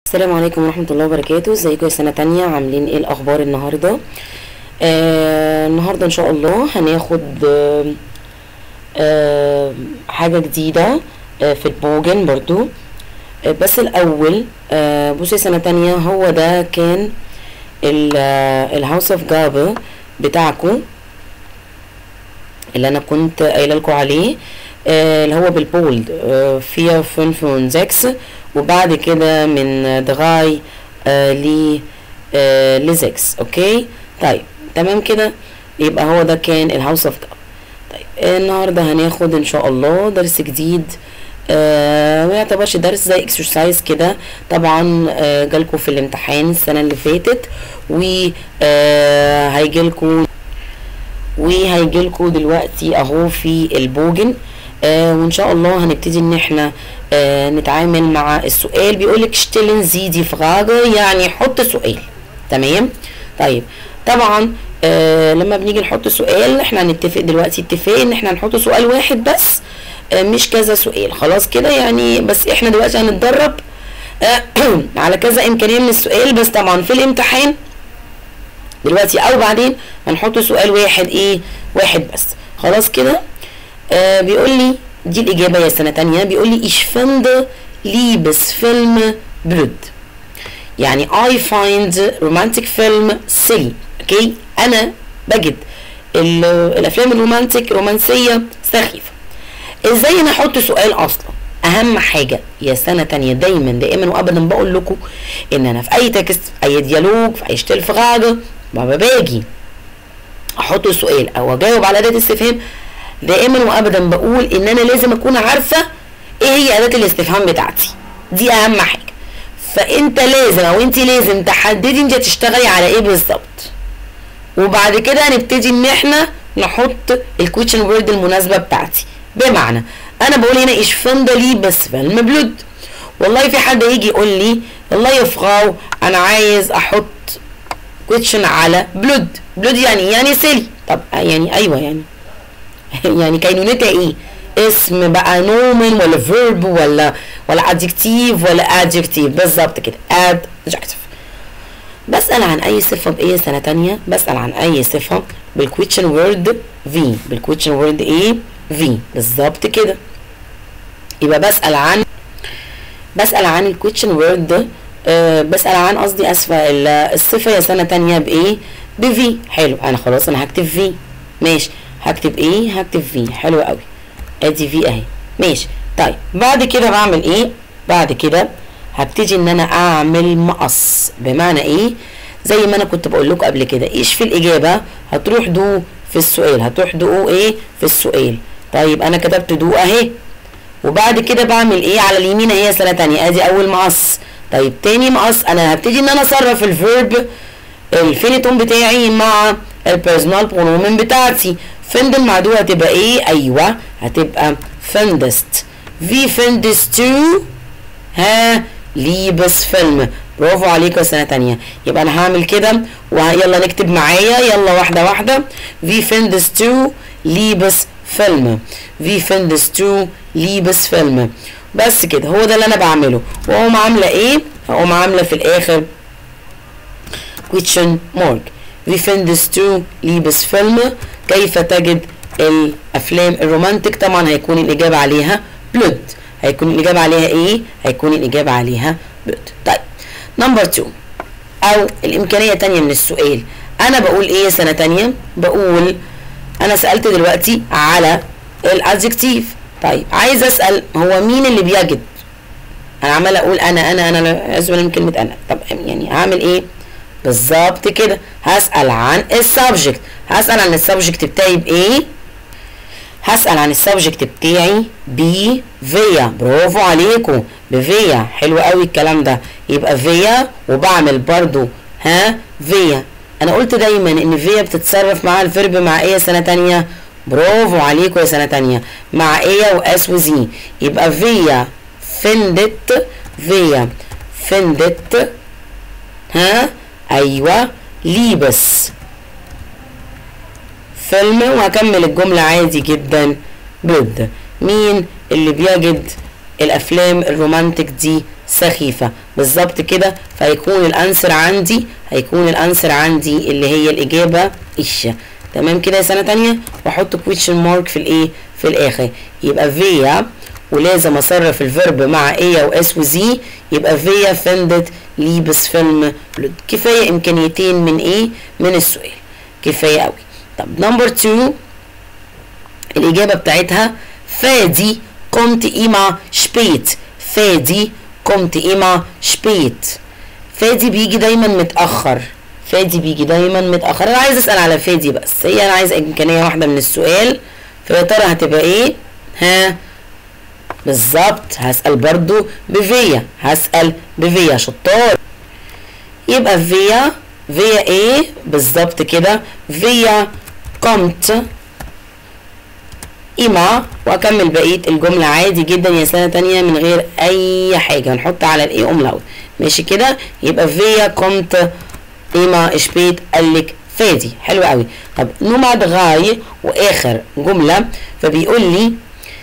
السلام عليكم ورحمة الله وبركاته ازيكم يا سنة تانية عاملين ايه الاخبار النهاردة آه النهاردة ان شاء الله هناخد آه آه حاجة جديدة آه في البوجن برضو آه بس الاول آه بصوا يا سنة تانية هو ده كان الهاوس اوف جابا بتاعكم اللي انا كنت قايله لكم عليه آه اللي هو بالبولد آه فيها فünf und sechs وبعد كده من دغاي آه ل آه لزكس اوكي طيب تمام كده يبقى هو ده كان الهاوس اوف جاب طيب النهارده هناخد ان شاء الله درس جديد آه ما يعتبرش درس زي اكسرسايز كده طبعا آه جالكوا في الامتحان السنه اللي فاتت و آه هيجيلكوا وهيجيلكوا دلوقتي اهو في البوجن آه وان شاء الله هنبتدي ان احنا آه نتعامل مع السؤال بيقولك stellen Sie die Frage يعني حط سؤال تمام طيب طبعا آه لما بنيجي نحط سؤال احنا هنتفق دلوقتي اتفاق ان احنا هنحط سؤال واحد بس آه مش كذا سؤال خلاص كده يعني بس احنا دلوقتي هنتدرب آه على كذا امكانيه من السؤال بس طبعا في الامتحان دلوقتي او بعدين هنحط سؤال واحد ايه واحد بس خلاص كده آه بيقول لي دي الإجابة يا سنة تانية بيقول لي ich finde Liebesfilm blöd يعني I find romantic film silly اوكي أنا بجد الأفلام الرومانتيك رومانسية سخيفة ازاي انا احط سؤال اصلا اهم حاجه يا سنه تانية دايما دائما وابدا بقول لكم ان انا في اي تكست في اي ديالوج في اي شتيل في غاده بابا باجي احط سؤال او اجاوب على اداه استفهام دائما وابدا بقول ان انا لازم اكون عارفه ايه هي اداه الاستفهام بتاعتي دي اهم حاجه فانت لازم او انت لازم تحددي انت هتشتغلي على ايه بالظبط وبعد كده هنبتدي ان احنا نحط الكويشن وورد المناسبه بتاعتي بمعنى انا بقول هنا ايش فند لي بس فيلم بلود والله في حد يجي يقول لي والله يا فغاو انا عايز احط كويشن على بلود بلود يعني يعني سيلي طب يعني ايوه يعني يعني كينونتها ايه اسم بقى نومن ولا فيرب ولا ولا ادجكتيف ولا ادجكتيف بالظبط كده ادجكتيف بسأل عن أي صفة بإيه سنة تانية بسأل عن أي صفة بالكويتشن وورد في بالكويتشن وورد إيه في بالظبط كده يبقى بسأل عن بسأل عن الكويتشن وورد أه بسأل عن قصدي أسفة الصفة يا سنة تانية بإيه بفي حلو أنا خلاص أنا هكتب في ماشي هكتب ايه هكتب في حلو قوي ادي في اهي ماشي طيب بعد كده بعمل ايه بعد كده هبتدي ان انا اعمل مقص بمعنى ايه زي ما انا كنت بقول لكم قبل كده ايش في الاجابه هتروح دو في السؤال هتروح دو ايه في السؤال طيب انا كتبت دو اهي وبعد كده بعمل ايه على اليمين اهي سنه تانية ادي اول مقص طيب تاني مقص انا هبتدي ان انا اصرف الفيرب الفينيتون بتاعي مع البيرسونال برونومن بتاعتي فندم مع دو هتبقى ايه ايوه هتبقى فندست في فندستو ها ليبس فيلم برافو عليكم يا سنه تانية يبقى انا هعمل كده ويلا نكتب معايا يلا واحده واحده في فندستو ليبس فيلم في فندستو ليبس فيلم بس كده هو ده اللي انا بعمله واقوم عامله ايه هقوم عامله في الاخر كويتشن مارك في فندستو ليبس فيلم كيف تجد الافلام الرومانتك طبعا هيكون الاجابه عليها بلود هيكون الاجابه عليها ايه هيكون الاجابه عليها بلود طيب نمبر 2 او الامكانيه تانية من السؤال انا بقول ايه سنه تانية بقول انا سالت دلوقتي على الادجكتيف طيب عايز اسال هو مين اللي بيجد انا عمال اقول انا انا انا اسف من كلمه انا طب يعني هعمل ايه بالظبط كده هسأل عن السبجكت هسأل عن السبجكت بتاعي بإيه؟ هسأل عن السبجكت بتاعي بفيا برافو عليكم بفيا حلو قوي الكلام ده يبقى فيا وبعمل برضو ها فيا انا قلت دايما ان فيا بتتصرف مع الفيرب مع ايه سنة تانية برافو عليكم يا سنة تانية مع ايه واس وزي يبقى فيا فندت فيا فندت ها ايوه ليبس فيلم وهكمل الجملة عادي جدا بلد مين اللي بيجد الافلام الرومانتك دي سخيفة بالظبط كده فهيكون الانسر عندي هيكون الانسر عندي اللي هي الاجابة إيش تمام كده يا سنة تانية واحط كويشن مارك في الايه في الاخر يبقى فيا ولازم اصرف الفيرب مع ايه واس وزي يبقى فيا فندت ليبس فيلم كفايه امكانيتين من ايه من السؤال كفايه قوي طب نمبر 2 الاجابه بتاعتها فادي قمت إيما شبيت فادي قمت إيما شبيت فادي بيجي دايما متأخر فادي بيجي دايما متأخر أنا عايز أسأل على فادي بس هي أنا عايز إمكانية واحدة من السؤال فيا ترى هتبقى إيه؟ ها بالظبط هسأل برضو بفيا هسأل بفيا شطار يبقى فيا فيا ايه بالظبط كده فيا قمت إما وأكمل بقية الجملة عادي جدا يا سنة تانية من غير أي حاجة نحط على الإيه أوملاوت ماشي كده يبقى فيا قمت إما شبيت قالك فادي حلو قوي طب نومع غاي وآخر جملة فبيقول لي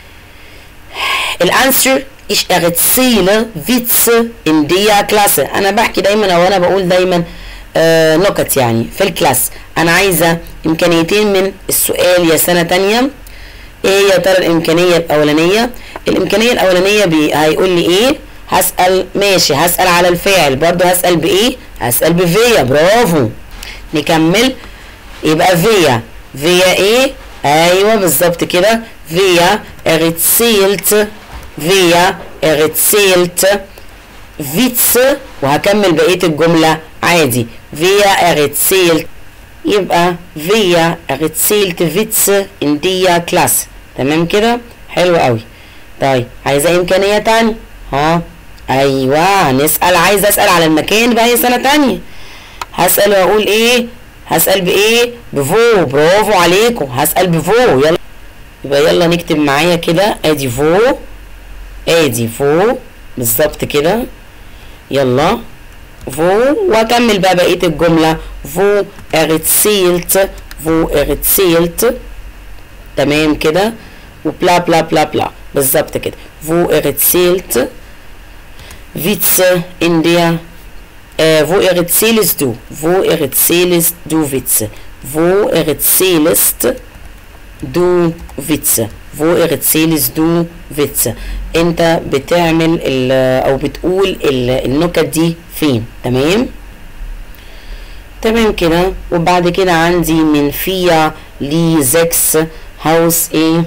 الانسر ich erzähle Witze in der Klasse انا بحكي دايما او انا بقول دايما آه نكت يعني في الكلاس انا عايزه امكانيتين من السؤال يا سنه تانية ايه يا ترى الامكانيه الاولانيه الامكانيه الاولانيه بي هيقول لي ايه هسال ماشي هسال على الفاعل برضو هسال بايه هسال بفيا برافو نكمل يبقى فيا فيا ايه ايوه بالظبط كده فيا erzählt فيا erzählt Witze وهكمل بقية الجملة عادي فيا erzählt يبقى فيا erzählt Witze in der Klasse تمام كده حلو قوي طيب عايزة إمكانية تانية ها أيوة هنسأل عايز أسأل على المكان بقى هي سنة تانية هسأل وأقول إيه هسأل بإيه بفو برافو عليكم هسأل بفو يلا يبقى يلا نكتب معايا كده ادي فو ادي فو بالظبط كده يلا فو واكمل بقى بقيه الجمله فو erzählt فو erzählt تمام كده وبلا بلا بلا بلا بالظبط كده فو erzählt Witze in der äh, wo erzählst du wo erzählst du Witze wo erzählst du Witze wo erzählst du Witze انت بتعمل او بتقول النكت دي فين تمام تمام كده وبعد كده عندي من فيا لي زكس هاوس ايه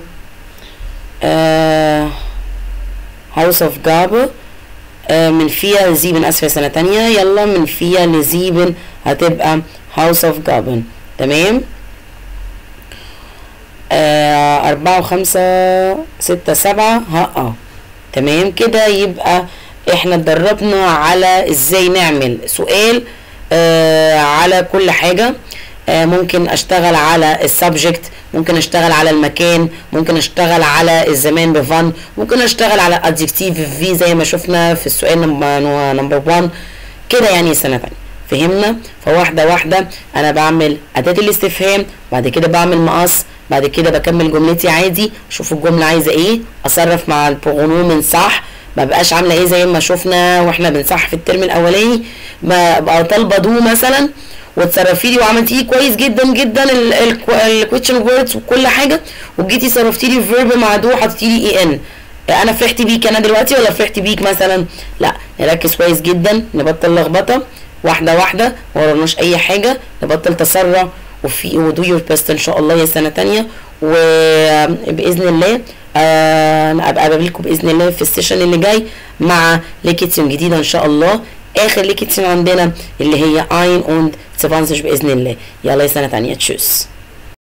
آه هاوس اوف جابه آه من فيا لزيبن اسفة سنة تانية يلا من فيا لزيبن هتبقى هاوس اوف جابن تمام آه أربعة وخمسة ستة سبعة ها اه تمام كده يبقى احنا اتدربنا على ازاي نعمل سؤال آه على كل حاجة آه ممكن اشتغل على السبجكت ممكن اشتغل على المكان ممكن اشتغل على الزمان بفن ممكن اشتغل على adjective في زي ما شفنا في السؤال نمبر 1 كده يعني سنة تانية فهمنا فواحدة واحدة انا بعمل اداة الاستفهام بعد كده بعمل مقص بعد كده بكمل جملتي عادي اشوف الجملة عايزة ايه اصرف مع البرونومن صح ما بقاش عاملة ايه زي ما شفنا واحنا بنصح في الترم الاولاني ما ابقى طالبة دو مثلا وتصرفي لي وعملتي لي كويس جدا جدا الكويشن ووردز وكل حاجه وجيتي صرفتي لي فيرب مع دو حطيتي لي اي ان انا فرحت بيك انا دلوقتي ولا فرحت بيك مثلا لا نركز كويس جدا نبطل لخبطه واحده واحده ما وراناش اي حاجه نبطل تسرع وفي ودو يور بيست ان شاء الله يا سنه تانية وباذن الله آه ابقى اقابلكم باذن الله في السيشن اللي جاي مع ليكتسيون جديده ان شاء الله اخر ليكتسيون عندنا اللي هي اين und 20 باذن الله يلا يا سنه تانية تشوس